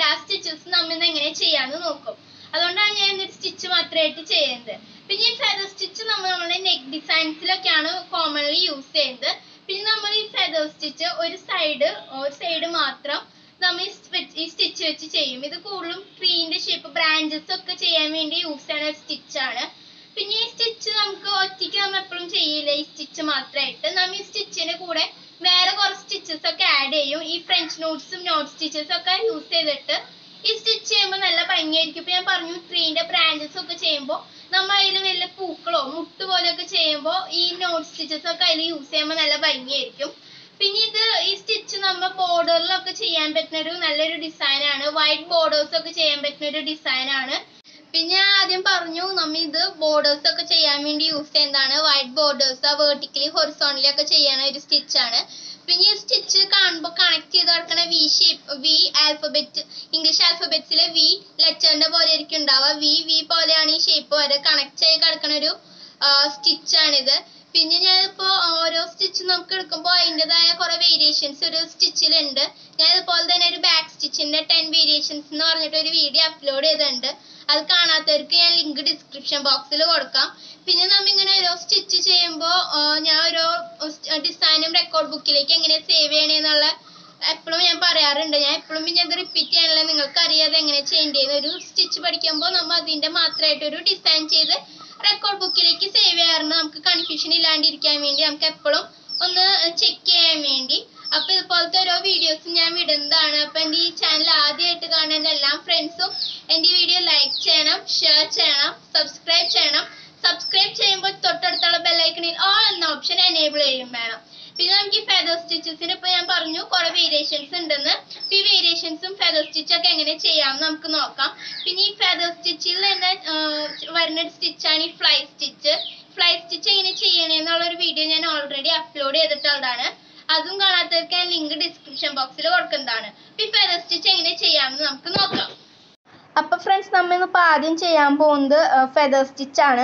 ഉണ്ട് ആ സ്റ്റിച്ചസ് നമ്മൾ ഇന്ന് എങ്ങനെ ചെയ്യാന്ന് നോക്കും അതുകൊണ്ടാണ് ഞാൻ ഇന്നൊരു സ്റ്റിച്ച് മാത്രമായിട്ട് ചെയ്യുന്നത് പിന്നെ ഈ ഫെദർ സ്റ്റിച്ച് നമ്മൾ നമ്മുടെ നെക്ക് ഡിസൈൻസിലൊക്കെയാണ് കോമൺലി യൂസ് ചെയ്യുന്നത് പിന്നെ നമ്മൾ ഈ ഫെദർ സ്റ്റിച്ച് ഒരു സൈഡ് ഒരു സൈഡ് മാത്രം നമ്മൾ ഈ സ്റ്റി- ഈ സ്റ്റിച്ച് വെച്ച് ചെയ്യും ഇത് കൂടുതലും ട്രീന്റെ ഷേപ്പ് ബ്രാഞ്ചസ് ഒക്കെ ചെയ്യാൻ വേണ്ടി യൂസ് ചെയ്യുന്ന സ്റ്റിച്ച് ആണ് പിന്നെ ഈ സ്റ്റിച്ച് നമുക്ക് ഒറ്റയ്ക്ക് നമ്മൾ എപ്പോഴും ചെയ്യില്ല ഈ സ്റ്റിച്ച് മാത്രമായിട്ട് നമ്മൾ ഈ സ്റ്റിച്ചിന്റെ കൂടെ വേറെ കുറച്ച് സ്റ്റിച്ചസ് ഒക്കെ ആഡ് ചെയ്യും ഈ ഫ്രഞ്ച് നോട്ട്സും നോട്ട് സ്റ്റിച്ചസ് ഒക്കെ യൂസ് ചെയ്തിട്ട് ഈ സ്റ്റിച്ച് ചെയ്യുമ്പോൾ നല്ല ഭംഗിയായിരിക്കും ഇപ്പൊ ഞാൻ പറഞ്ഞു ട്രീന്റെ ബ്രാഞ്ചസ് ഒക്കെ ചെയ്യുമ്പോൾ നമ്മൾ അതിൽ വല്ല പൂക്കളോ മുട്ട് പോലെയൊക്കെ ചെയ്യുമ്പോൾ ഈ നോട്ട് സ്റ്റിച്ചസ് ഒക്കെ അതിൽ യൂസ് ചെയ്യുമ്പോൾ നല്ല ഭംഗിയായിരിക്കും പിന്നെ ഇത് ഈ സ്റ്റിച്ച് നമ്മൾ ബോർഡറിലൊക്കെ ചെയ്യാൻ പറ്റുന്ന ഒരു നല്ലൊരു ഡിസൈൻ ആണ് വൈറ്റ് ബോർഡേഴ്സ് ഒക്കെ ചെയ്യാൻ പറ്റുന്ന ഒരു ഡിസൈൻ ആണ് പിന്നെ ഞാൻ ആദ്യം പറഞ്ഞു നമ്മ ഇത് ബോർഡേഴ്സ് ഒക്കെ ചെയ്യാൻ വേണ്ടി യൂസ് ചെയ്യുന്നതാണ് വൈറ്റ് ബോർഡേഴ്സ് വേർട്ടിക്കലി ഹൊറിസോണ്ടലി ഒക്കെ ചെയ്യണ ഒരു സ്റ്റിച്ച് ആണ് പിന്നെ ഈ സ്റ്റിച്ച് കാണുമ്പോൾ കണക്ട് ചെയ്ത് കിടക്കുന്ന V shape V alphabet English ആൽഫബറ്റ്സിലെ വി ലെറ്ററിന്റെ പോലെ ആയിരിക്കും ഉണ്ടാവുക വി വി പോലെയാണ് ഈ ഷേപ്പ് വരെ കണക്ട് ചെയ്ത് കിടക്കുന്ന ഒരു സ്റ്റിച്ച് ആണിത് പിന്നെ ഞാനിപ്പോ ഓരോ സ്റ്റിച്ച് നമുക്ക് എടുക്കുമ്പോൾ അതിൻ്റെതായ കുറെ വേരിയേഷൻസ് ഒരു സ്റ്റിച്ചിലുണ്ട് ഞാൻ ഇതുപോലെ തന്നെ ഒരു ബാക്ക് സ്റ്റിച്ചിന്റെ ടെൻ വേരിയേഷൻസ് എന്ന് പറഞ്ഞിട്ട് ഒരു വീഡിയോ അപ്ലോഡ് ചെയ്തിട്ടുണ്ട് അത് കാണാത്തവർക്ക് ഞാൻ ലിങ്ക് ഡിസ്ക്രിപ്ഷൻ ബോക്സിൽ കൊടുക്കാം പിന്നെ നമ്മ ഇങ്ങനെ ഓരോ സ്റ്റിച്ച് ചെയ്യുമ്പോൾ ഞാൻ ഓരോ ഡിസൈനും റെക്കോർഡ് ബുക്കിലേക്ക് എങ്ങനെ സേവ് ചെയ്യണേന്നുള്ള എപ്പോഴും ഞാൻ പറയാറുണ്ട് ഞാൻ എപ്പോഴും പിന്നെ അത് റിപ്പീറ്റ് ചെയ്യാനുള്ള നിങ്ങൾക്ക് അറിയാതെ എങ്ങനെ ചെയ്യേണ്ടത് ഒരു സ്റ്റിച്ച് പഠിക്കുമ്പോൾ നമ്മൾ അതിന്റെ മാത്രമായിട്ട് ഒരു ഡിസൈൻ ചെയ്ത് റെക്കോർഡ് ബുക്കിലേക്ക് സേവ് ചെയ്യാറുണ്ട് നമുക്ക് കൺഫ്യൂഷൻ ഇല്ലാണ്ടിരിക്കാൻ വേണ്ടി നമുക്ക് എപ്പോഴും ഒന്ന് ചെക്ക് ചെയ്യാൻ വേണ്ടി അപ്പൊ ഇതുപോലത്തെ ഓരോ വീഡിയോസ് ഞാൻ വിടുന്നതാണ് അപ്പൊ എന്റെ ഈ ചാനൽ ആദ്യമായിട്ട് കാണുന്ന എല്ലാ ഫ്രണ്ട്സും എന്റെ ഈ വീഡിയോ ലൈക്ക് ചെയ്യണം ഷെയർ ചെയ്യണം സബ്സ്ക്രൈബ് ചെയ്യണം സബ്സ്ക്രൈബ് ചെയ്യുമ്പോൾ തൊട്ടടുത്തുള്ള ബെല്ലൈക്കണിൽ ഓൾ എന്ന ഓപ്ഷൻ എനേബിൾ ചെയ്യും വേണം പിന്നെ നമുക്ക് ഈ ഫെദർ സ്റ്റിച്ചസിന് ഇപ്പൊ ഞാൻ പറഞ്ഞു കുറെ വേരിയേഷൻസ് ഉണ്ടെന്ന് അപ്പൊ ഈ വേരിയേഷൻസും ഫെദർ സ്റ്റിച്ച് ഒക്കെ എങ്ങനെ ചെയ്യാമെന്ന് നമുക്ക് നോക്കാം പിന്നെ ഈ ഫെദർ സ്റ്റിച്ചിൽ തന്നെ ആ, വരുന്ന സ്റ്റിച്ചാണ് ഈ ഫ്ലൈ സ്റ്റിച്ച് ഫ്ലൈ സ്റ്റിച്ച് എങ്ങനെ ചെയ്യണേന്നുള്ള ഒരു വീഡിയോ ഞാൻ ഓൾറെഡി അപ്ലോഡ് ചെയ്തിട്ടുള്ളതാണ് അതും കാണാത്തവർക്ക് ഞാൻ ലിങ്ക് ഡിസ്ക്രിപ്ഷൻ ബോക്സിൽ കൊടുക്കുന്നതാണ് അപ്പൊ ഈ ഫെദർ സ്റ്റിച്ച് എങ്ങനെ ചെയ്യാമെന്ന് നമുക്ക് നോക്കാം അപ്പൊ ഫ്രണ്ട്സ് നമ്മൾ ഇന്നിപ്പോ ആദ്യം ചെയ്യാൻ പോകുന്നത് ഫെദർ സ്റ്റിച്ച് ആണ്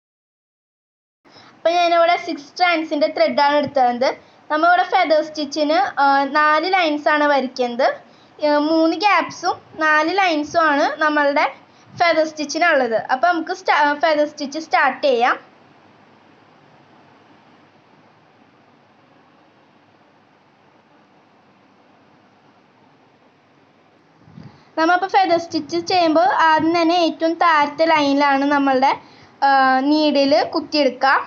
അപ്പൊ ഞാനിവിടെ സിക്സ് സ്ട്രാൻഡ്സിന്റെ ത്രെഡ് ആണ് എടുത്തത് നമ്മളിവിടെ ഫെദർ സ്റ്റിച്ചിന് നാല് ലൈൻസ് ആണ് വരയ്ക്കുന്നത് ഏർ മൂന്ന് ഗ്യാപ്സും നാല് ലൈൻസും ആണ് നമ്മളുടെ ഫെദർ സ്റ്റിച്ചിനുള്ളത് അപ്പൊ നമുക്ക് ഫെദർ സ്റ്റിച്ച് സ്റ്റാർട്ട് ചെയ്യാം നമ്മളിപ്പോൾ ഫെദർ സ്റ്റിച്ച് ചെയ്യുമ്പോൾ ആദ്യം തന്നെ ഏറ്റവും താഴത്തെ ലൈനിലാണ് നമ്മളുടെ നീഡിൽ കുത്തിയെടുക്കുക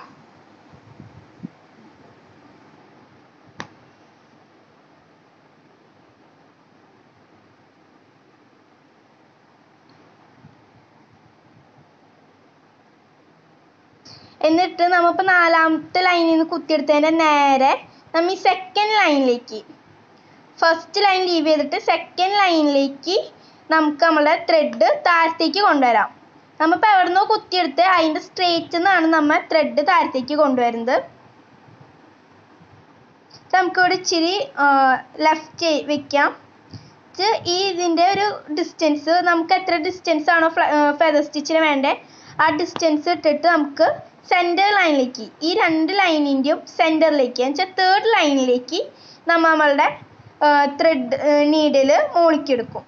എന്നിട്ട് നമ്മളിപ്പോൾ നാലാമത്തെ ലൈനിൽ നിന്ന് കുത്തിയെടുത്തതിൻ്റെ നേരെ നമ്മൾ ഈ സെക്കൻഡ് ലൈനിലേക്ക് ഫസ്റ്റ് ലൈൻ ലീവ് ചെയ്തിട്ട് സെക്കൻഡ് ലൈനിലേക്ക് നമുക്ക് നമ്മളെ ത്രെഡ് താഴത്തേക്ക് കൊണ്ടുവരാം നമ്മളിപ്പോൾ എവിടുന്നോ കുത്തിയെടുത്ത് അതിൻ്റെ സ്ട്രേറ്റ് നിന്നാണ് നമ്മൾ ത്രെഡ് താഴത്തേക്ക് കൊണ്ടുവരുന്നത് നമുക്കിവിടെ ഇച്ചിരി ലെഫ്റ്റ് വെക്കാം ഇത് ഈ ഇതിൻ്റെ ഒരു ഡിസ്റ്റൻസ് നമുക്ക് എത്ര ഡിസ്റ്റൻസ് ആണോ ഫെദർ സ്റ്റിച്ചിന് വേണ്ടേ ആ ഡിസ്റ്റൻസ് ഇട്ടിട്ട് നമുക്ക് സെൻറ്റർ ലൈനിലേക്ക് ഈ രണ്ട് ലൈനിൻ്റെയും സെൻറ്ററിലേക്ക് എന്ന് വെച്ചാൽ തേർഡ് ലൈനിലേക്ക് നമ്മൾ നമ്മളുടെ ത്രെഡ് നീഡിൽ മുകളിലെടുക്കും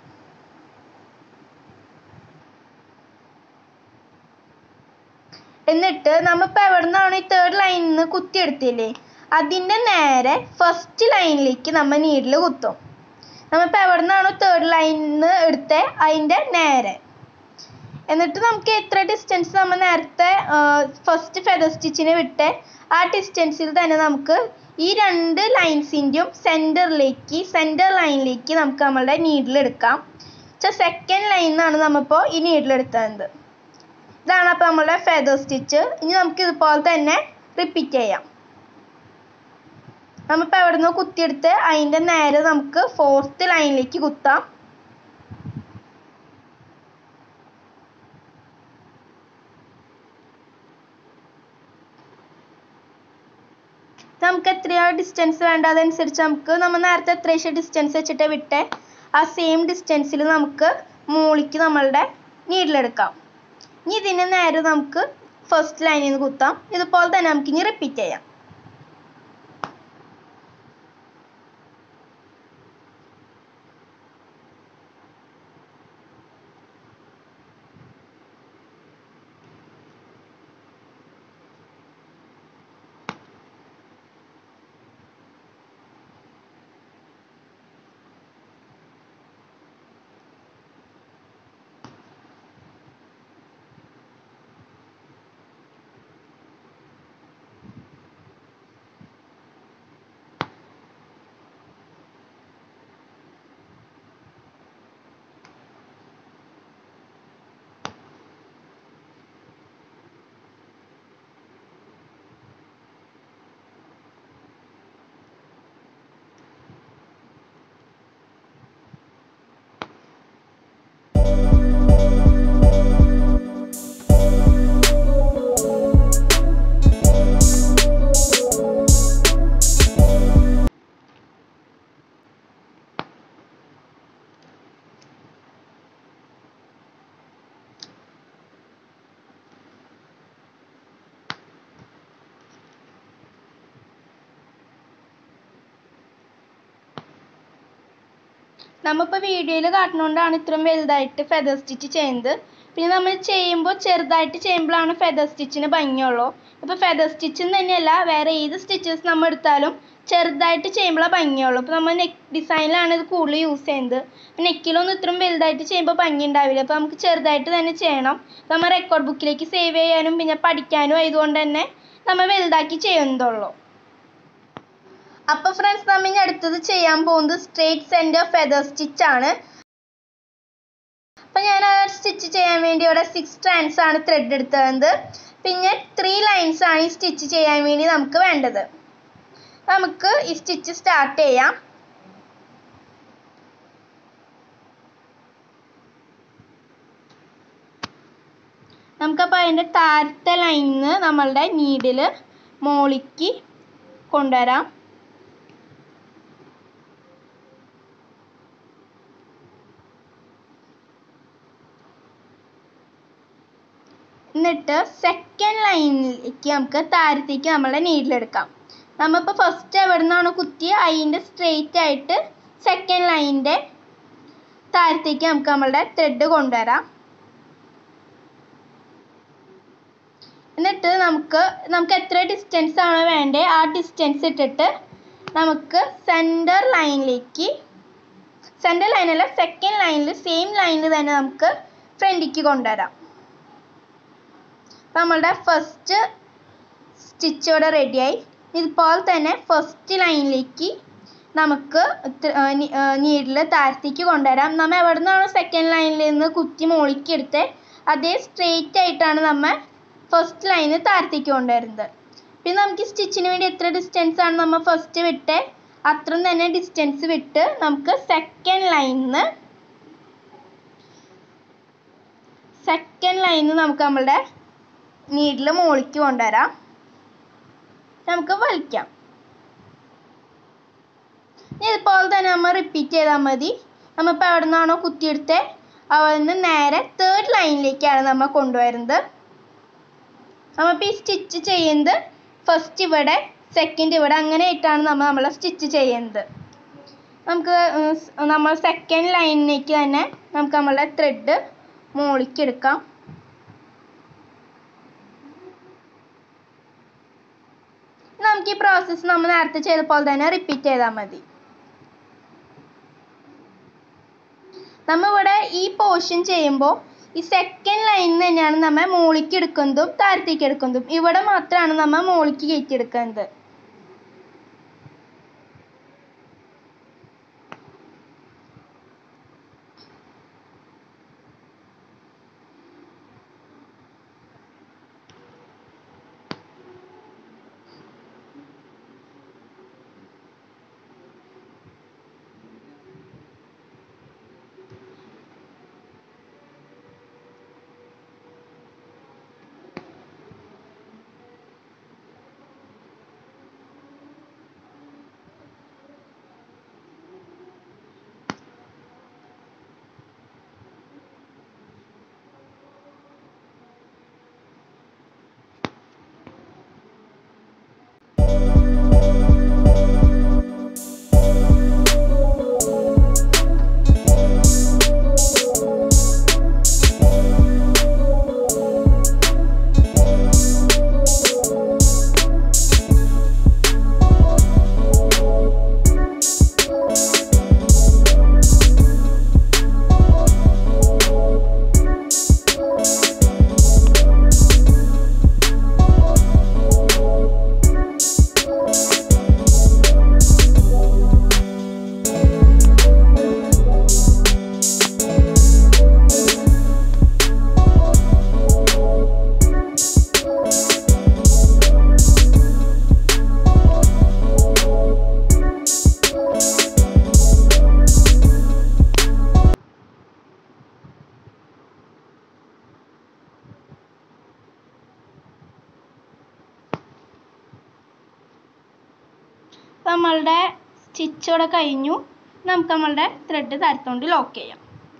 എന്നിട്ട് നമ്മളിപ്പോൾ എവിടെ നിന്നാണ് ഈ തേർഡ് ലൈനിൽ നിന്ന് കുത്തിയെടുത്തില്ലേ അതിൻ്റെ നേരെ ഫസ്റ്റ് ലൈനിലേക്ക് നമ്മൾ നീഡിൽ കുത്തും നമ്മളിപ്പോൾ എവിടെ നിന്നാണോ തേർഡ് ലൈനിൽ നിന്ന് എടുത്തത് അതിൻ്റെ നേരെ എന്നിട്ട് നമുക്ക് എത്ര ഡിസ്റ്റൻസ് നമ്മൾ നേരത്തെ ഫസ്റ്റ് ഫെദർ സ്റ്റിച്ചിന് വിട്ട് ആ ഡിസ്റ്റൻസിൽ തന്നെ നമുക്ക് ഈ രണ്ട് ലൈൻസിൻ്റെയും സെൻറ്ററിലേക്ക് സെൻറ്റർ ലൈനിലേക്ക് നമുക്ക് നമ്മളുടെ നീഡിൽ എടുക്കാം വെച്ചാൽ സെക്കൻഡ് ലൈനിൽ നിന്നാണ് നമ്മളിപ്പോൾ ഈ നീഡിൽ എടുത്തത് ഇതാണ് അപ്പോൾ നമ്മളുടെ ഫെദർ സ്റ്റിച്ച് ഇനി നമുക്ക് ഇതുപോലെ തന്നെ റിപ്പീറ്റ് ചെയ്യാം നമ്മളിപ്പോൾ എവിടെ നിന്ന് കുത്തിയെടുത്ത് അതിൻ്റെ നേരെ നമുക്ക് ഫോർത്ത് ലൈനിലേക്ക് കുത്താം നമുക്ക് എത്രയോ ഡിസ്റ്റൻസ് വേണ്ട അതനുസരിച്ച് നമുക്ക് നമ്മൾ നേരത്തെ എത്രയും ഡിസ്റ്റൻസ് വെച്ചിട്ട് വിട്ടേ ആ സെയിം ഡിസ്റ്റൻസിൽ നമുക്ക് മൂളിക്ക് നമ്മളുടെ നീഡിലെടുക്കാം ഇനി ഇതിന് നേരെ നമുക്ക് ഫസ്റ്റ് ലൈനിൽ നിന്ന് കുത്താം ഇതുപോലെ തന്നെ നമുക്ക് ഇനി റിപ്പീറ്റ് ചെയ്യാം നമ്മളിപ്പോൾ വീഡിയോയിൽ കാട്ടുന്നതുകൊണ്ടാണ് ഇത്രയും വലുതായിട്ട് ഫെദർ സ്റ്റിച്ച് ചെയ്യുന്നത് പിന്നെ നമ്മൾ ചെയ്യുമ്പോൾ ചെറുതായിട്ട് ചെയ്യുമ്പോഴാണ് ഫെദർ സ്റ്റിച്ചിന് ഭംഗിയുള്ളൂ ഇപ്പോൾ ഫെദർ സ്റ്റിച്ച് തന്നെയല്ല വേറെ ഏത് സ്റ്റിച്ചസ് നമ്മൾ എടുത്താലും ചെറുതായിട്ട് ചെയ്യുമ്പോഴാണ് ഭംഗിയുള്ളൂ ഇപ്പോൾ നമ്മൾ നെക്ക് ഡിസൈനിലാണ് ഇത് കൂടുതൽ യൂസ് ചെയ്യുന്നത് നെക്കിലൊന്നും ഇത്രയും വലുതായിട്ട് ചെയ്യുമ്പോൾ ഭംഗി ഉണ്ടാവില്ല അപ്പോൾ നമുക്ക് ചെറുതായിട്ട് തന്നെ ചെയ്യണം അപ്പോൾ നമ്മൾ റെക്കോർഡ് ബുക്കിലേക്ക് സേവ് ചെയ്യാനും പിന്നെ പഠിക്കാനും ആയതുകൊണ്ട് തന്നെ നമ്മൾ വലുതാക്കി ചെയ്യുന്നതുള്ളൂ അപ്പോൾ ഫ്രണ്ട്സ് നമ്മൾ ഇനി അടുത്തത് ചെയ്യാൻ പോകുന്നത് സ്ട്രേറ്റ് സെൻറ്റർ ഫെദർ സ്റ്റിച്ച് ആണ് അപ്പോൾ ഞാൻ ആ സ്റ്റിച്ച് ചെയ്യാൻ വേണ്ടി ഇവിടെ സിക്സ് സ്ട്രാൻഡ്സ് ആണ് ത്രെഡ് എടുത്തത് പിന്നെ ത്രീ ലൈൻസ് ആണ് ഈ സ്റ്റിച്ച് ചെയ്യാൻ വേണ്ടി നമുക്ക് വേണ്ടത് നമുക്ക് ഈ സ്റ്റിച്ച് സ്റ്റാർട്ട് ചെയ്യാം നമുക്കപ്പോൾ അതിൻ്റെ താഴത്തെ ലൈനിന്ന് നമ്മളുടെ നീഡിൽ മോളിക്ക് കൊണ്ടുവരാം എന്നിട്ട് സെക്കൻഡ് ലൈനിലേക്ക് നമുക്ക് താഴത്തേക്ക് നമ്മളെ നീഡിലെടുക്കാം നമ്മളിപ്പോൾ ഫസ്റ്റ് എവിടെ നിന്നാണോ കുത്തിയ അതിൻ്റെ സ്ട്രെയിറ്റ് ആയിട്ട് സെക്കൻഡ് ലൈനിൻ്റെ താഴത്തേക്ക് നമുക്ക് നമ്മളുടെ ത്രെഡ് കൊണ്ടുവരാം എന്നിട്ട് നമുക്ക് നമുക്ക് എത്ര ഡിസ്റ്റൻസ് ആണ് വേണ്ടത് ആ ഡിസ്റ്റൻസ് ഇട്ടിട്ട് നമുക്ക് സെൻറ്റർ ലൈനിലേക്ക് സെൻറ്റർ ലൈനല്ല സെക്കൻഡ് ലൈനിൽ സെയിം ലൈനിൽ തന്നെ നമുക്ക് ഫ്രണ്ടിലേക്ക് കൊണ്ടുവരാം അപ്പോൾ നമ്മളുടെ ഫസ്റ്റ് സ്റ്റിച്ച് ഇവിടെ റെഡിയായി ഇതുപോലെ തന്നെ ഫസ്റ്റ് ലൈനിലേക്ക് നമുക്ക് നീഡിൽ താഴത്തേക്ക് കൊണ്ടുവരാം നമ്മൾ എവിടെ നിന്നാണോ സെക്കൻഡ് ലൈനിൽ നിന്ന് കുത്തി മുകളിലേക്ക് എടുത്തത് അതേ സ്ട്രെയിറ്റ് ആയിട്ടാണ് നമ്മൾ ഫസ്റ്റ് ലൈനിൽ താഴത്തേക്ക് കൊണ്ടുവരുന്നത് പിന്നെ നമുക്ക് സ്റ്റിച്ചിന് വേണ്ടി എത്ര ഡിസ്റ്റൻസ് ആണ് നമ്മൾ ഫസ്റ്റ് വിട്ട് അത്രയും തന്നെ ഡിസ്റ്റൻസ് വിട്ട് നമുക്ക് സെക്കൻഡ് ലൈനിൽ സെക്കൻഡ് ലൈനിൽ നമുക്ക് നമ്മളുടെ നീഡിൽ മുകളിലേക്ക് കൊണ്ടുവരാം നമുക്ക് വലിക്കാം ഇതുപോലെ തന്നെ നമ്മൾ റിപ്പീറ്റ് ചെയ്താൽ മതി നമ്മളിപ്പോൾ എവിടെ നിന്നാണോ കുത്തിയെടുത്തത് അവിടെ നിന്ന് നേരെ തേർഡ് ലൈനിലേക്കാണ് നമ്മൾ കൊണ്ടുവരുന്നത് നമ്മളിപ്പോൾ ഈ സ്റ്റിച്ച് ചെയ്യുന്നത് ഫസ്റ്റ് ഇവിടെ സെക്കൻഡ് ഇവിടെ അങ്ങനെ ആയിട്ടാണ് നമ്മൾ നമ്മളെ സ്റ്റിച്ച് ചെയ്യുന്നത് നമുക്ക് നമ്മൾ സെക്കൻഡ് ലൈനിലേക്ക് തന്നെ നമുക്ക് നമ്മളുടെ ത്രെഡ് മുകളിലേക്ക് എടുക്കാം നമുക്ക് ഈ പ്രോസസ്സ് നമ്മൾ നേരത്തെ ചെയ്ത പോലെ തന്നെ റിപ്പീറ്റ് ചെയ്താൽ മതി നമ്മൾ ഇവിടെ ഈ പോർഷൻ ചെയ്യുമ്പോൾ ഈ സെക്കൻഡ് ലൈനിൽ തന്നെയാണ് നമ്മൾ മുകളിലേക്ക് എടുക്കുന്നതും താഴത്തേക്ക് എടുക്കുന്നതും ഇവിടെ മാത്രമാണ് നമ്മൾ മുകളിലേക്ക് കയറ്റി എടുക്കുന്നത് നമ്മളുടെ സ്റ്റിച്ച് ഇവിടെ കഴിഞ്ഞു നമുക്ക് നമ്മളുടെ ത്രെഡ് താരത്തോണ്ട് ലോക്ക് ചെയ്യാം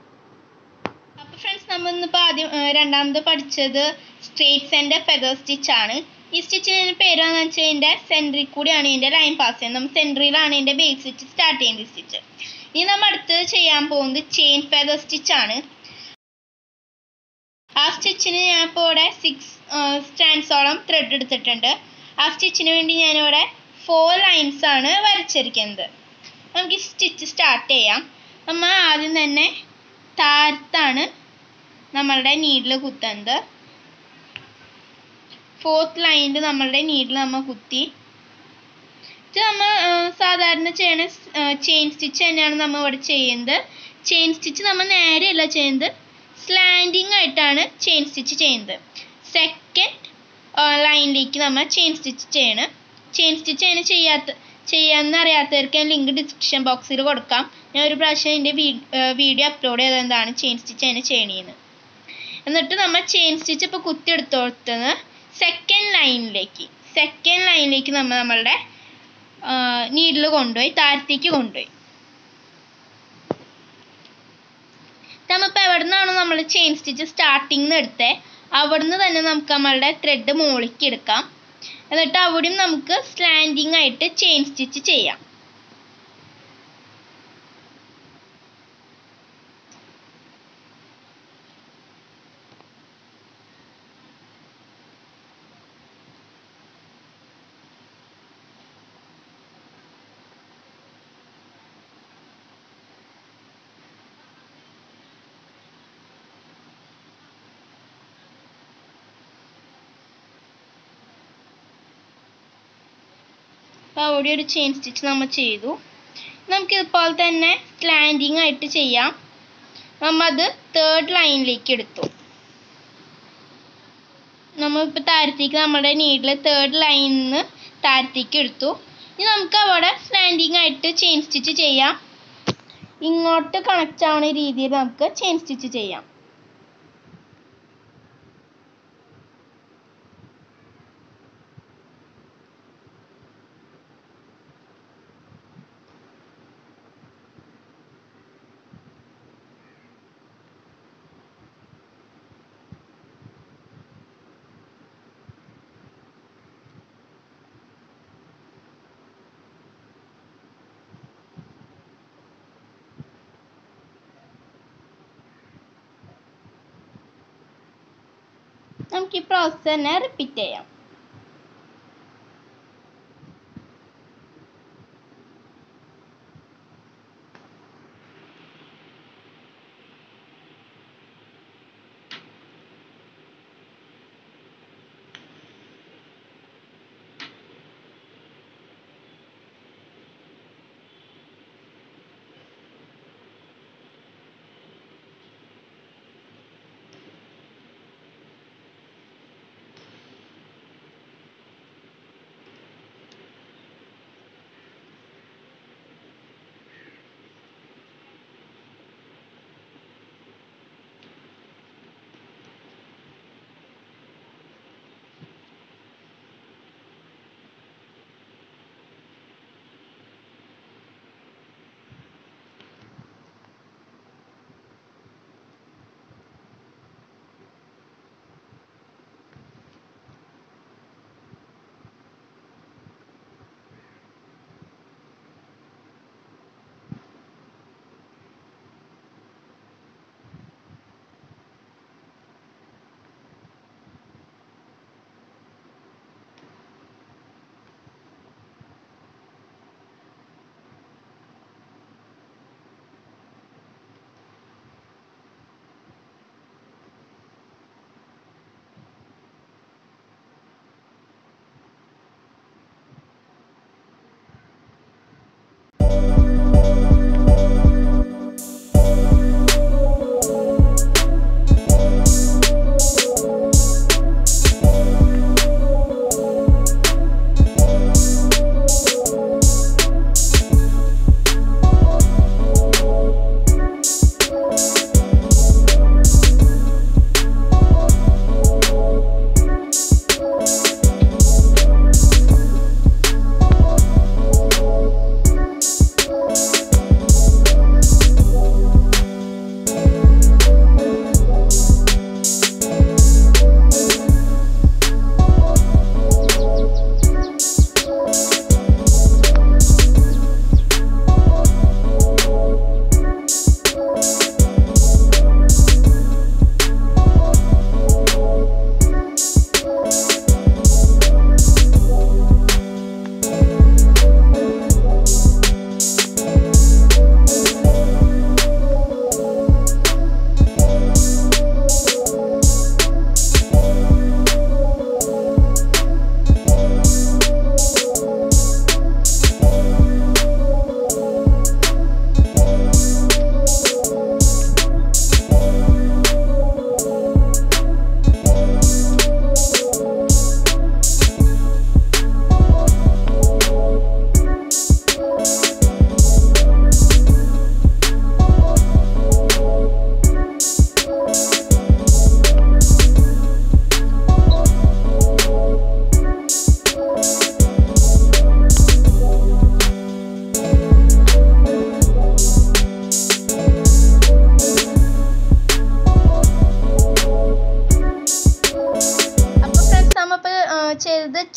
അപ്പോൾ ഫ്രണ്ട്സ് നമ്മൾ ഇന്നിപ്പോൾ ആദ്യം ഏർ രണ്ടാമത് പഠിച്ചത് സ്ട്രേറ്റ് സെൻറ്റർ ഫെദർ സ്റ്റിച്ച് ആണ് ഈ സ്റ്റിച്ചിന് പേരാന്ന് വെച്ചാൽ ഇതിൻ്റെ സെൻറ്ററിൽ കൂടിയാണ് ഇതിൻ്റെ ലൈൻ പാസ് ചെയ്യുന്നത് നമ്മൾ സെൻറ്ററിലാണ് ഇതിൻ്റെ ബേസ് സ്റ്റിച്ച് സ്റ്റാർട്ട് ചെയ്യുന്നത് സ്റ്റിച്ച് ഇനി നമ്മൾ അടുത്തത് ചെയ്യാൻ പോകുന്നത് ചെയിൻ ഫെദർ സ്റ്റിച്ച് ആണ് ആ സ്റ്റിച്ചിന് ഞാൻ ഇപ്പോൾ ഇവിടെ സിക്സ് സ്റ്റാൻഡ്സോളം ത്രെഡ് എടുത്തിട്ടുണ്ട് ആ സ്റ്റിച്ചിന് വേണ്ടി ഞാനിവിടെ ഫോർ ലൈൻസ് ആണ് വരച്ചിരിക്കുന്നത് നമുക്ക് ഈ സ്റ്റിച്ച് സ്റ്റാർട്ട് ചെയ്യാം നമ്മൾ ആദ്യം തന്നെ താരത്താണ് നമ്മളുടെ നീഡിൽ കുത്തുന്നത് ഫോർത്ത് ലൈനിൽ നമ്മളുടെ നീഡിൽ നമ്മൾ കുത്തി ഇത് നമ്മൾ സാധാരണ ചെയ്യണ ചെയിൻ സ്റ്റിച്ച് തന്നെയാണ് നമ്മൾ ഇവിടെ ചെയ്യുന്നത് ചെയിൻ സ്റ്റിച്ച് നമ്മൾ നേരെയല്ല ചെയ്യുന്നത് സ്ലാൻഡിങ് ആയിട്ടാണ് ചെയിൻ സ്റ്റിച്ച് ചെയ്യുന്നത് സെക്കൻഡ് ലൈനിലേക്ക് നമ്മൾ ചെയിൻ സ്റ്റിച്ച് ചെയ്യണം ചെയിൻ സ്റ്റിച്ച് അതിന് ചെയ്യാത്ത ചെയ്യാമെന്ന് അറിയാത്തവർക്ക് ഞാൻ ലിങ്ക് ഡിസ്ക്രിപ്ഷൻ ബോക്സിൽ കൊടുക്കാം ഞാൻ ഒരു പ്രാവശ്യം എൻ്റെ വീഡിയോ അപ്ലോഡ് ചെയ്തതാണ് ചെയിൻ സ്റ്റിച്ച് അതിന് ചെയ്യണേന്ന് എന്നിട്ട് നമ്മൾ ചെയിൻ സ്റ്റിച്ച് ഇപ്പോൾ കുത്തിയെടുത്ത് കൊടുത്തത് സെക്കൻഡ് ലൈനിലേക്ക് സെക്കൻഡ് ലൈനിലേക്ക് നമ്മൾ നമ്മളുടെ നീഡിൽ കൊണ്ടുപോയി താഴത്തേക്ക് കൊണ്ടുപോയി നമ്മളിപ്പോൾ എവിടെ നിന്നാണോ നമ്മൾ ചെയിൻ സ്റ്റിച്ച് സ്റ്റാർട്ടിങ് നിന്ന് എടുത്തത് അവിടുന്ന് തന്നെ നമുക്ക് നമ്മളുടെ ത്രെഡ് മുകളിലേക്ക് എടുക്കാം എന്നിട്ട് അവിടെയും നമുക്ക് സ്ലാൻഡിങ് ആയിട്ട് ചെയിൻ സ്റ്റിച്ച് ചെയ്യാം അപ്പോൾ അവിടെ ഒരു ചെയിൻ സ്റ്റിച്ച് നമ്മൾ ചെയ്തു നമുക്ക് ഇതുപോലെ തന്നെ സ്ലാൻഡിങ് ആയിട്ട് ചെയ്യാം നമ്മൾ അത് തേർഡ് ലൈനിലേക്ക് എടുത്തു നമ്മളിപ്പോൾ താരത്തേക്ക് നമ്മുടെ നീഡിൽ തേർഡ് ലൈനിൽ നിന്ന് താരത്തേക്ക് എടുത്തു ഇനി നമുക്ക് അവിടെ സ്ലാൻഡിങ് ആയിട്ട് ചെയിൻ സ്റ്റിച്ച് ചെയ്യാം ഇങ്ങോട്ട് കണക്റ്റ് ആവുന്ന രീതിയിൽ നമുക്ക് ചെയിൻ സ്റ്റിച്ച് ചെയ്യാം നമുക്ക് ഈ പ്രോസസ്സ് തന്നെ റിപ്പീറ്റ് ചെയ്യാം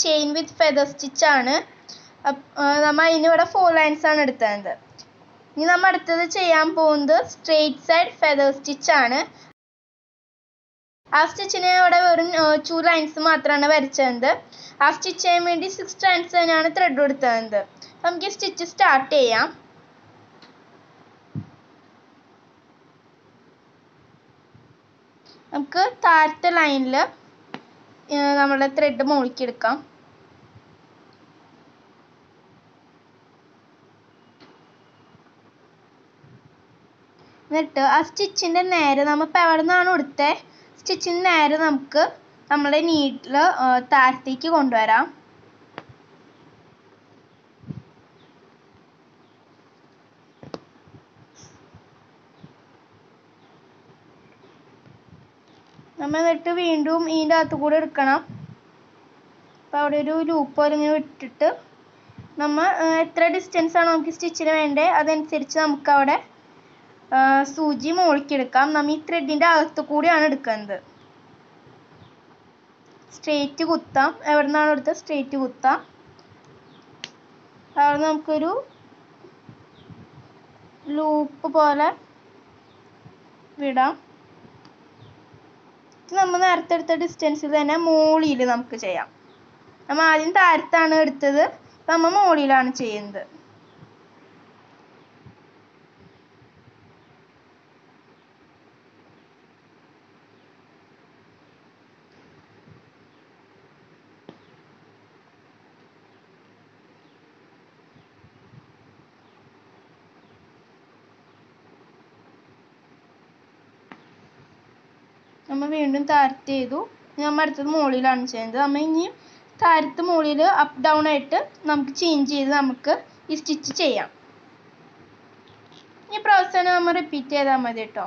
ചെയിൻ വിത്ത് ഫെദർ സ്റ്റിച്ച് ആണ് നമ്മൾ അതിനിവിടെ ഫോർ ലൈൻസ് ആണ് എടുത്തത് ഇനി നമ്മൾ അടുത്തത് ചെയ്യാൻ പോകുന്നത് സ്ട്രെയിറ്റ് സൈഡ് ഫെദർ സ്റ്റിച്ച് ആണ് ആ സ്റ്റിച്ചിന് ഇവിടെ വെറും ടു ലൈൻസ് മാത്രമാണ് വരച്ചത് ആ സ്റ്റിച്ച് ചെയ്യാൻ വേണ്ടി സിക്സ് ലൈൻസ് തന്നെയാണ് ത്രെഡ് കൊടുത്തത് നമുക്ക് ഈ സ്റ്റിച്ച് സ്റ്റാർട്ട് ചെയ്യാം നമുക്ക് താഴത്തെ ലൈനിൽ നമ്മുടെ ത്രെഡ് മുകളിലെടുക്കാം എന്നിട്ട് ആ സ്റ്റിച്ചിൻ്റെ നേരെ നമ്മൾ ഇപ്പോൾ എവിടെ നിന്നാണ് കൊടുത്തത് സ്റ്റിച്ചിന് നേരെ നമുക്ക് നമ്മുടെ നീഡിൽ താഴത്തേക്ക് കൊണ്ടുവരാം നമ്മൾ എന്നിട്ട് വീണ്ടും ഇതിൻ്റെ അകത്ത് കൂടെ എടുക്കണം അപ്പോൾ അവിടെ ഒരു ലൂപ്പ് പോലെ ഇങ്ങനെ വിട്ടിട്ട് നമ്മൾ എത്ര ഡിസ്റ്റൻസ് ആണ് നമുക്ക് സ്റ്റിച്ചിന് വേണ്ടത് അതനുസരിച്ച് നമുക്ക് അവിടെ സൂചി മുകളിലെടുക്കാം നമ്മൾ ഈ ത്രെഡിൻ്റെ അകത്ത് കൂടിയാണ് എടുക്കുന്നത് സ്ട്രേറ്റ് കുത്താം എവിടെ നിന്നാണ് എടുത്തത് സ്ട്രേറ്റ് കുത്താം അവിടെ നമുക്കൊരു ലൂപ്പ് പോലെ വിടാം നമ്മൾ നേരത്തെ എടുത്ത ഡിസ്റ്റൻസിൽ തന്നെ മോളിയിൽ നമുക്ക് ചെയ്യാം നമ്മൾ ആദ്യം താഴത്താണ് എടുത്തത് നമ്മൾ മോളിയിലാണ് ചെയ്യുന്നത് നമ്മൾ വീണ്ടും താരത്ത് ചെയ്തു നമ്മൾ അടുത്തത് മുകളിലാണ് ചെയ്യുന്നത് നമ്മൾ ഇനി താരത്ത് മുകളിൽ അപ്പ് ഡൗൺ ആയിട്ട് നമുക്ക് ചേഞ്ച് ചെയ്ത് നമുക്ക് ഈ സ്റ്റിച്ച് ചെയ്യാം ഈ പ്രോസസ്സ് നമ്മൾ റിപ്പീറ്റ് ചെയ്താൽ മതി കേട്ടോ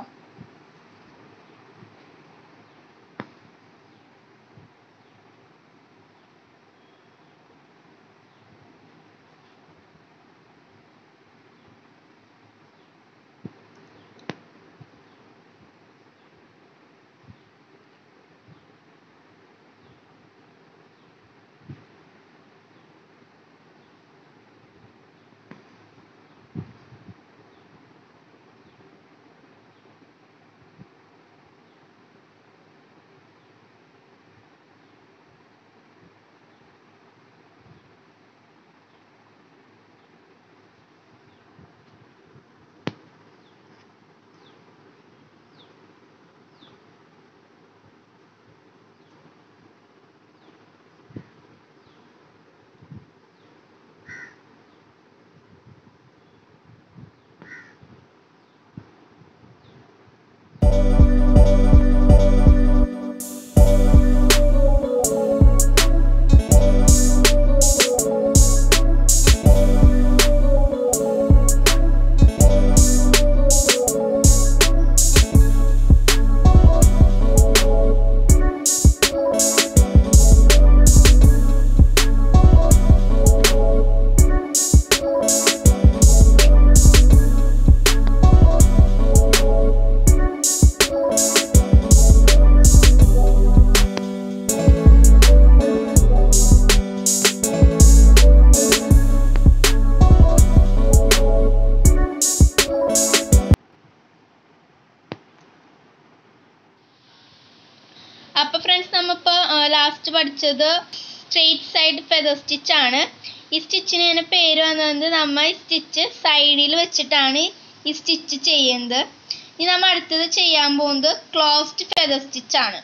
അപ്പോൾ ഫ്രണ്ട്സ് നമ്മളിപ്പോൾ ലാസ്റ്റ് പഠിച്ചത് സ്ട്രെയിറ്റ് സൈഡ് ഫെദർ സ്റ്റിച്ച് ആണ് ഈ സ്റ്റിച്ചിന് തന്നെ പേര് വന്നത് നമ്മൾ ഈ സ്റ്റിച്ച് സൈഡിൽ വെച്ചിട്ടാണ് ഈ സ്റ്റിച്ച് ചെയ്യുന്നത് ഇനി നമ്മൾ അടുത്തത് ചെയ്യാൻ പോകുന്നത് ക്ലോസ്ഡ് ഫെദർ സ്റ്റിച്ച് ആണ്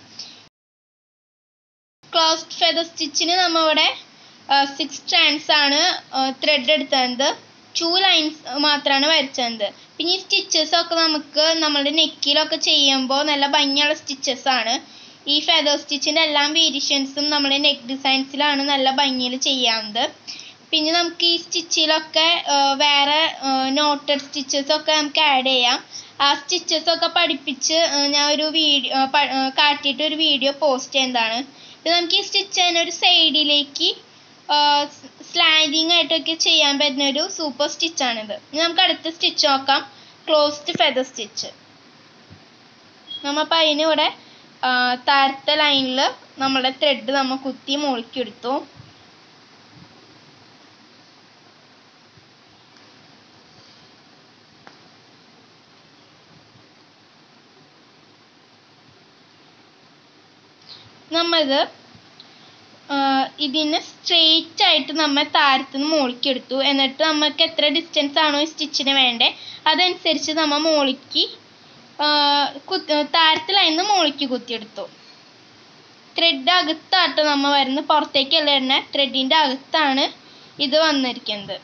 ക്ലോസ്ഡ് ഫെദർ സ്റ്റിച്ചിന് നമ്മളിവിടെ സിക്സ് സ്ട്രാൻഡ്സ് ആണ് ത്രെഡ് എടുത്തത് ടു ലൈൻസ് മാത്രമാണ് വരച്ചത് പിന്നെ ഈ സ്റ്റിച്ചസ് ഒക്കെ നമുക്ക് നമ്മുടെ നെക്കിലൊക്കെ ചെയ്യുമ്പോൾ നല്ല ഭംഗിയുള്ള സ്റ്റിച്ചസ് ആണ് ഈ ഫെദർ സ്റ്റിച്ചിൻ്റെ എല്ലാ വേരിയേഷൻസും നമ്മുടെ നെക്ക് ഡിസൈൻസിലാണ് നല്ല ഭംഗിയിൽ ചെയ്യാവുന്നത് പിന്നെ നമുക്ക് ഈ സ്റ്റിച്ചിലൊക്കെ വേറെ നോട്ടഡ് സ്റ്റിച്ചസ് ഒക്കെ നമുക്ക് ആഡ് ചെയ്യാം ആ സ്റ്റിച്ചസ് ഒക്കെ പഠിപ്പിച്ച് ഞാൻ ഒരു വീഡിയോ കാട്ടിയിട്ട് ഒരു വീഡിയോ പോസ്റ്റ് ചെയ്യുന്നതാണ് പിന്നെ നമുക്ക് ഈ സ്റ്റിച്ച് തന്നെ ഒരു സൈഡിലേക്ക് സ്ലാൻഡിങ് ആയിട്ടൊക്കെ ചെയ്യാൻ പറ്റുന്ന ഒരു സൂപ്പർ സ്റ്റിച്ചാണിത് ഇനി നമുക്ക് അടുത്ത സ്റ്റിച്ച് നോക്കാം ക്ലോസ്ഡ് ഫെദർ സ്റ്റിച്ച് നമ്മപ്പോൾ അതിന് ഇവിടെ താഴത്തെ ലൈനിൽ നമ്മുടെ ത്രെഡ് നമ്മൾ കുത്തി മുറുക്കിയെടുത്തു നമ്മത് ഇതിന് സ്ട്രെയിറ്റ് ആയിട്ട് നമ്മൾ താരത്തുനിന്ന് മോളിക്ക് എടുത്തു എന്നിട്ട് നമുക്ക് എത്ര ഡിസ്റ്റൻസ് ആണോ ഈ സ്റ്റിച്ചിന് വേണ്ടേ അതനുസരിച്ച് നമ്മൾ മോളിക്ക് താരത്തിലായിരുന്നു മോളിക്ക് കുത്തിയെടുത്തു ത്രെഡ് അകത്താട്ടോ നമ്മൾ വരുന്നത് പുറത്തേക്കല്ല ഇടുന്ന ത്രെഡിൻ്റെ അകത്താണ് ഇത് വന്നിരിക്കുന്നത്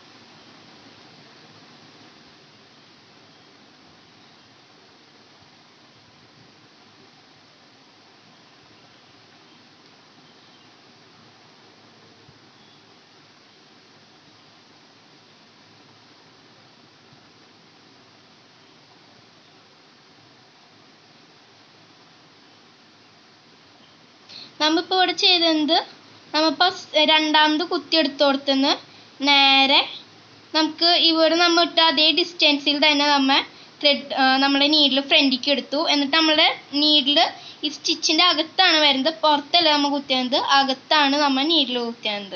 നമ്മളിപ്പോൾ ഇവിടെ ചെയ്തത് നമ്മളിപ്പോൾ രണ്ടാമത് കുത്തിയെടുത്ത് കൊടുത്തുനിന്ന് നേരെ നമുക്ക് ഇവിടെ നമ്മൾ ഇട്ട അതേ ഡിസ്റ്റൻസിൽ തന്നെ നമ്മൾ ത്രെഡ് നമ്മളെ നീഡിൽ ഫ്രണ്ടിക്ക് എടുത്തു എന്നിട്ട് നമ്മുടെ നീഡിൽ ഈ സ്റ്റിച്ചിൻ്റെ അകത്താണ് വരുന്നത് പുറത്തല്ല നമ്മൾ കുത്തിയത് അകത്താണ് നമ്മൾ നീഡിൽ കുത്തിയത്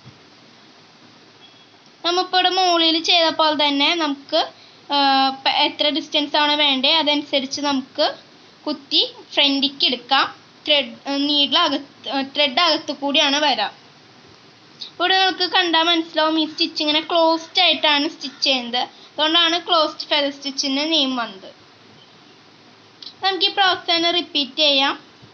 നമ്മളിപ്പോൾ ഇവിടെ മുകളിൽ ചെയ്ത പോലെ തന്നെ നമുക്ക് എത്ര ഡിസ്റ്റൻസ് ആണ് വേണ്ടത് അതനുസരിച്ച് നമുക്ക് കുത്തി ഫ്രണ്ടിക്ക് എടുക്കാം ത്രെഡ് നീഡിൽ അകത്ത് ത്രെഡ് അകത്ത് കൂടിയാണ് വരാം ഇവിടെ നിങ്ങൾക്ക് കണ്ടാൽ മനസ്സിലാവും ഈ സ്റ്റിച്ച് ഇങ്ങനെ ക്ലോസ്ഡ് ആയിട്ടാണ് സ്റ്റിച്ച് ചെയ്യുന്നത് അതുകൊണ്ടാണ് ക്ലോസ്ഡ് ഫെദർ സ്റ്റിച്ചിൻ്റെ നെയിം വന്നത് നമുക്ക് ഈ പ്രോസസ് തന്നെ റിപ്പീറ്റ് ചെയ്യാം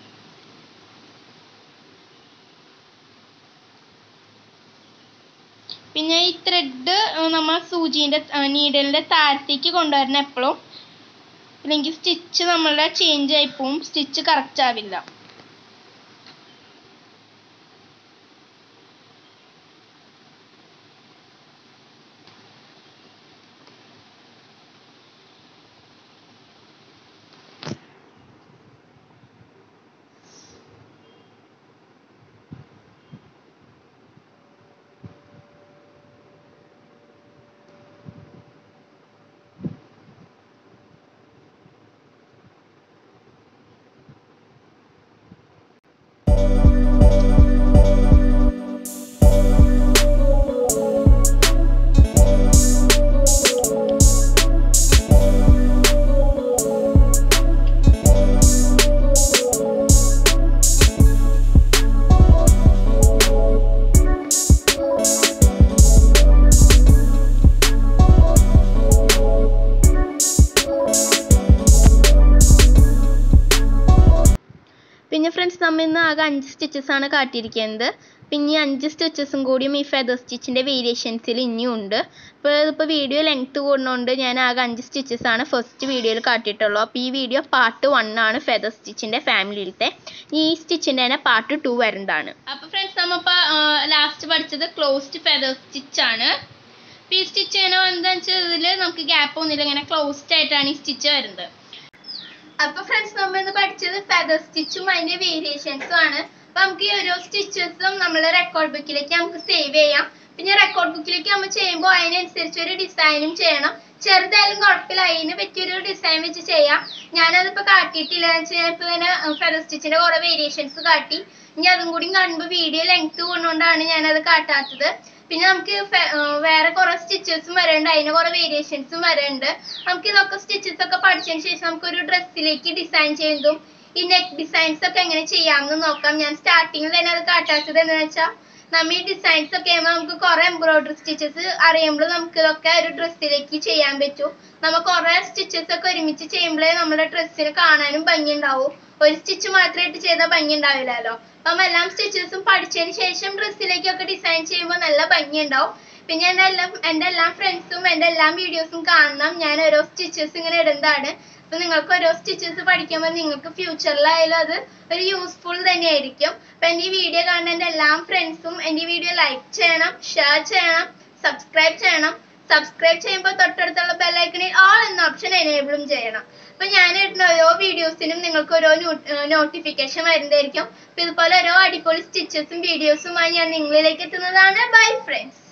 പിന്നെ ഈ ത്രെഡ് നമ്മൾ സൂചീൻ്റെ നീഡലിൻ്റെ താഴത്തേക്ക് കൊണ്ടുവരണം എപ്പോഴും ഇല്ലെങ്കിൽ സ്റ്റിച്ച് നമ്മളുടെ ചേഞ്ച് ആയി പോവും സ്റ്റിച്ച് കറക്റ്റ് ആവില്ല പിന്നെ ഫ്രണ്ട്സ് നമ്മൾ ഇന്ന് ആകെ അഞ്ച് സ്റ്റിച്ചസ് ആണ് കാട്ടിയിരിക്കുന്നത് പിന്നെ ഈ അഞ്ച് സ്റ്റിച്ചസും കൂടിയും ഈ ഫെദർ സ്റ്റിച്ചിൻ്റെ വേരിയേഷൻസിൽ ഇനിയും ഉണ്ട് ഇപ്പോൾ ഇതിപ്പോൾ വീഡിയോ ലെങ്ത് കൂടുന്നതുകൊണ്ട് ഞാൻ ആകെ അഞ്ച് സ്റ്റിച്ചസ് ആണ് ഫസ്റ്റ് വീഡിയോയിൽ കാട്ടിയിട്ടുള്ളൂ അപ്പോൾ ഈ വീഡിയോ പാർട്ട് വൺ ആണ് ഫെദർ സ്റ്റിച്ചിൻ്റെ ഫാമിലിയിലത്തെ ഈ സ്റ്റിച്ചിൻ്റെ തന്നെ പാർട്ട് ടു വരുന്നതാണ് അപ്പോൾ ഫ്രണ്ട്സ് നമ്മളിപ്പോൾ ലാസ്റ്റ് പഠിച്ചത് ക്ലോസ്ഡ് ഫെദർ സ്റ്റിച്ചാണ് അപ്പോൾ ഈ സ്റ്റിച്ച് ഇങ്ങനെ എന്താണെന്ന് വെച്ചാൽ ഇതിൽ നമുക്ക് ഗ്യാപ്പ് ഒന്നുമില്ല ഇങ്ങനെ ക്ലോസ്ഡ് ആയിട്ടാണ് ഈ സ്റ്റിച്ച് വരുന്നത് അപ്പൊ ഫ്രണ്ട്സ് നമ്മൾ ഇന്ന് പഠിച്ചത് ഫെദർ സ്റ്റിച്ചും അതിന്റെ വേരിയേഷൻസും ആണ് അപ്പൊ നമുക്ക് ഈ ഓരോ സ്റ്റിച്ചസും നമ്മളെ റെക്കോർഡ് ബുക്കിലേക്ക് നമുക്ക് സേവ് ചെയ്യാം പിന്നെ റെക്കോർഡ് ബുക്കിലേക്ക് നമ്മൾ ചെയ്യുമ്പോൾ അതിനനുസരിച്ച് ഒരു ഡിസൈനും ചെയ്യണം ചെറുതായാലും കുഴപ്പമില്ല അതിന് പറ്റിയൊരു ഡിസൈൻ വെച്ച് ചെയ്യാം ഞാനതിപ്പോ കാട്ടിയിട്ടില്ല എന്ന് വെച്ചാൽ ഇപ്പൊ തന്നെ ഫെദർ സ്റ്റിച്ചിന്റെ കുറെ വേരിയേഷൻസ് കാട്ടി ഇനി അതും കൂടി കാണുമ്പോൾ വീഡിയോ ലെങ്ത് കൊണ്ടുകൊണ്ടാണ് ഞാനത് കാട്ടാത്തത് പിന്നെ നമുക്ക് വേറെ കുറെ സ്റ്റിച്ചസും വരണ്ട് അതിന് കുറെ വേരിയേഷൻസും വരണ്ട് നമുക്ക് ഇതൊക്കെ സ്റ്റിച്ചസ് ഒക്കെ പഠിച്ചതിന് ശേഷം നമുക്ക് ഒരു ഡ്രസ്സിലേക്ക് ഡിസൈൻ ചെയ്യുന്നതും ഈ നെക്ക് ഡിസൈൻസ് ഒക്കെ എങ്ങനെ ചെയ്യാമെന്ന് നോക്കാം ഞാൻ സ്റ്റാർട്ടിങ്ങിൽ തന്നെ അത് കാട്ടാത്തത് എന്താ വെച്ചാൽ നമ്മ ഈ ഡിസൈൻസ് ഒക്കെ ചെയ്യുമ്പോൾ നമുക്ക് കുറെ എംബ്രോയിഡറി സ്റ്റിച്ചസ് അറിയുമ്പോൾ നമുക്ക് ഇതൊക്കെ ഒരു ഡ്രസ്സിലേക്ക് ചെയ്യാൻ പറ്റും നമ്മൾ കുറെ സ്റ്റിച്ചസ് ഒക്കെ ഒരുമിച്ച് ചെയ്യുമ്പോഴേ നമ്മുടെ ഡ്രസ്സിന് കാണാനും ഭംഗി ഉണ്ടാവും ഒരു സ്റ്റിച്ച് മാത്രമായിട്ട് ചെയ്താൽ ഭംഗി ഉണ്ടാവില്ലല്ലോ അപ്പം എല്ലാം സ്റ്റിച്ചസും പഠിച്ചതിന് ശേഷം ഡ്രസ്സിലേക്കൊക്കെ ഡിസൈൻ ചെയ്യുമ്പോൾ നല്ല ഭംഗി ഉണ്ടാവും പിന്നെ എൻ്റെ എല്ലാം എൻ്റെ എല്ലാ ഫ്രണ്ട്സും എൻ്റെ എല്ലാ വീഡിയോസും കാണണം ഞാൻ ഓരോ സ്റ്റിച്ചസ് ഇങ്ങനെ ഇടുന്നതാണ് അപ്പൊ നിങ്ങൾക്ക് ഓരോ സ്റ്റിച്ചസ് പഠിക്കുമ്പോൾ നിങ്ങൾക്ക് ഫ്യൂച്ചറിലായാലും അത് ഒരു യൂസ്ഫുൾ തന്നെയായിരിക്കും അപ്പൊ എൻ്റെ ഈ വീഡിയോ കാണുന്ന എൻ്റെ എല്ലാ ഫ്രണ്ട്സും എൻ്റെ ഈ വീഡിയോ ലൈക്ക് ചെയ്യണം ഷെയർ ചെയ്യണം സബ്സ്ക്രൈബ് ചെയ്യണം സബ്സ്ക്രൈബ് ചെയ്യുമ്പോൾ തൊട്ടടുത്തുള്ള ബെല്ലൈക്കണിൽ ഓൾ എന്ന ഓപ്ഷൻ എനേബിളും ചെയ്യണം അപ്പൊ ഞാൻ ഇടുന്ന ഓരോ വീഡിയോസിനും നിങ്ങൾക്ക് ഓരോ നോട്ടിഫിക്കേഷൻ വരുന്നതായിരിക്കും അപ്പൊ ഇതുപോലെ ഓരോ അടിപൊളി സ്റ്റിച്ചസും വീഡിയോസുമായി ഞാൻ നിങ്ങളിലേക്ക് എത്തുന്നതാണ് ബൈ ഫ്രണ്ട്സ്